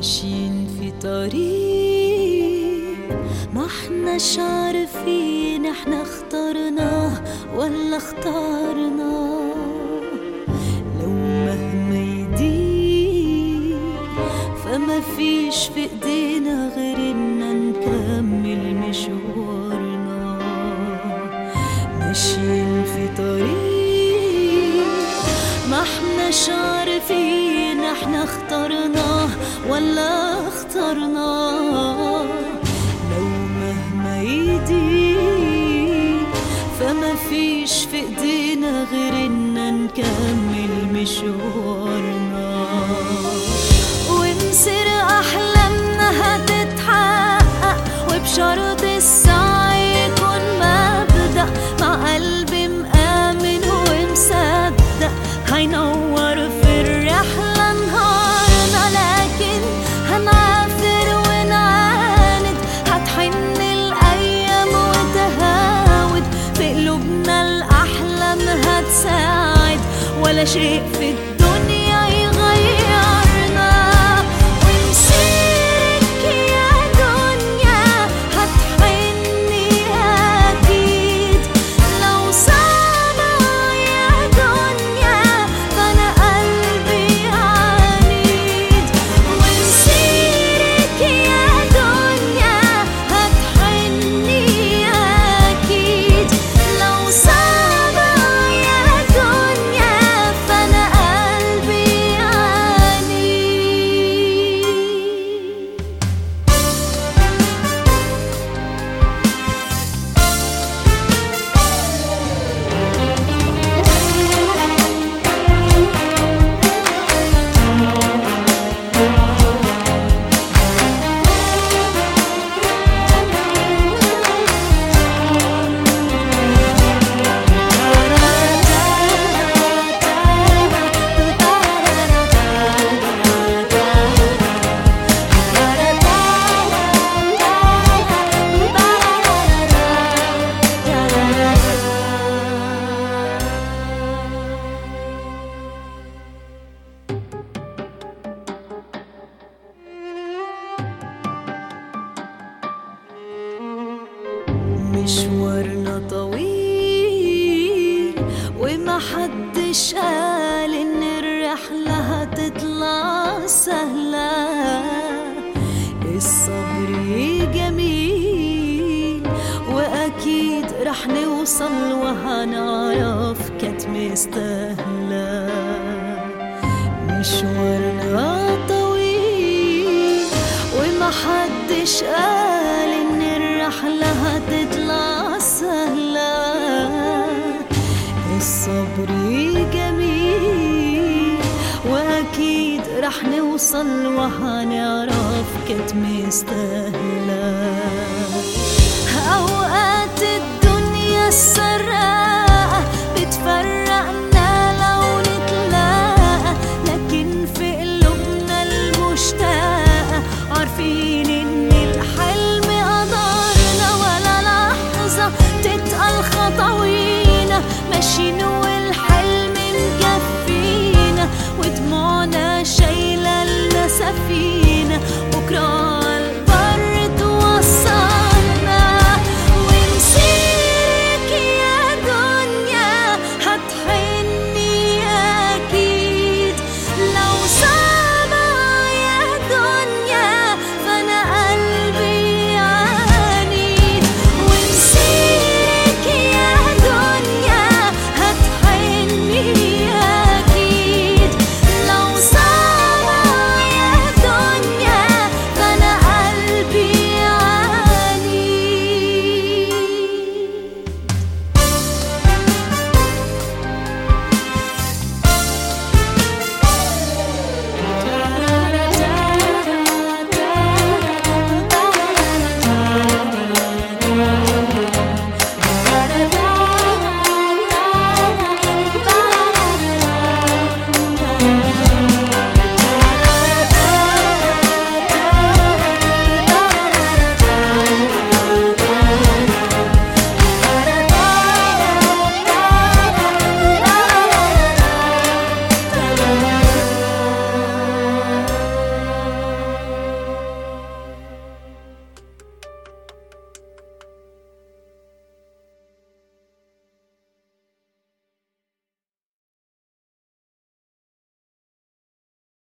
ماشيين في طريق ما احناش عارفين احنا اخترناه ولا اخترناه لو مهما يضيق فما فيش في ايدينا غير اننا نكمل مشوارنا ماشيين في طريق ما احناش عارفين احنا اخترناه ولا اخترناه لو مهما يضيق فما فيش في ايدينا غير اننا نكمل مشوارنا ونصير احلامنا هتتحقق وبشرط السعي يكون مبدأ مع قلبي مآمن ومصدق هينور في الرحلة نهارنا لكن هنعافر ونعاند هتحن الأيام وتهاود في قلوبنا الأحلام هتساعد ولا شيء في الدنيا يغيرنا ومسيرك يا دنيا هتحني أكيد لو صعبة يا دنيا فأنا قلبي عنيد ومسيرك يا دنيا هتحني أكيد لو صعبة يا دنيا فأنا قلبي عنيد مشوارنا طويل وما حدش قال ان الرحلة هتطلع سهلة الصبر جميل واكيد رح نوصل وهنعرف كانت مستاهلة مشوارنا طويل وما حدش قال ان الرحلة هتطلع سهلة الصبر جميل واكيد رح نوصل وهنعرف كانت مستاهلة